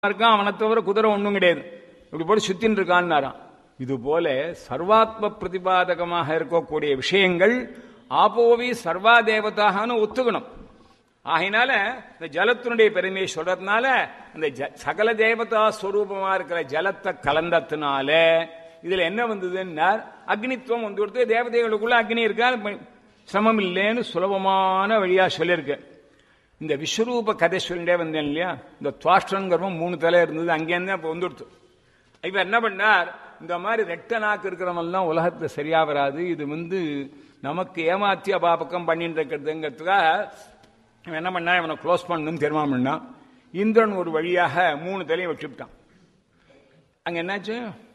இருக்கான் அவனை தவிர குதிரை ஒண்ணும் கிடையாது இப்படி போட்டு சுத்தின்னு இருக்கான்னாராம் இது போல சர்வாத்ம பிரதிபாதகமாக இருக்கக்கூடிய விஷயங்கள் ஆபோவி சர்வா தேவதாகனு ஒத்துக்கணும் ஆகையினால இந்த ஜலத்தினுடைய பெருமையை சொல்றதுனால இந்த ஜ- சகல தேவதா ஸ்வரூபமா இருக்கிற ஜலத்தை கலந்ததுனால இதுல என்ன வந்ததுன்னா அக்னித்துவம் வந்து கொடுத்து தேவதைகளுக்குள்ள அக்னி இருக்கா சிரமம் இல்லைன்னு சுலபமான வழியா சொல்லியிருக்கு இந்த விஸ்வரூப கதை சொல்லிட்டே வந்தேன் இல்லையா இந்த துவாஷ்டங்கிறவன் மூணு தலை இருந்தது அங்கேருந்து இப்போ வந்துடுத்து இப்ப என்ன பண்ணார் இந்த மாதிரி ரெட்ட நாக்கு இருக்கிறவங்கெல்லாம் உலகத்துல சரியா வராது இது வந்து நமக்கு ஏமாத்தி அபாபக்கம் பண்ணிட்டு இருக்கிறதுங்கிறதுக்காக இவன் என்ன பண்ணா இவனை க்ளோஸ் பண்ணணும்னு தீர்மானம் பண்ணான் இந்திரன் ஒரு வழியாக மூணு தலையும் வச்சுவிட்டான் அங்க என்னாச்சு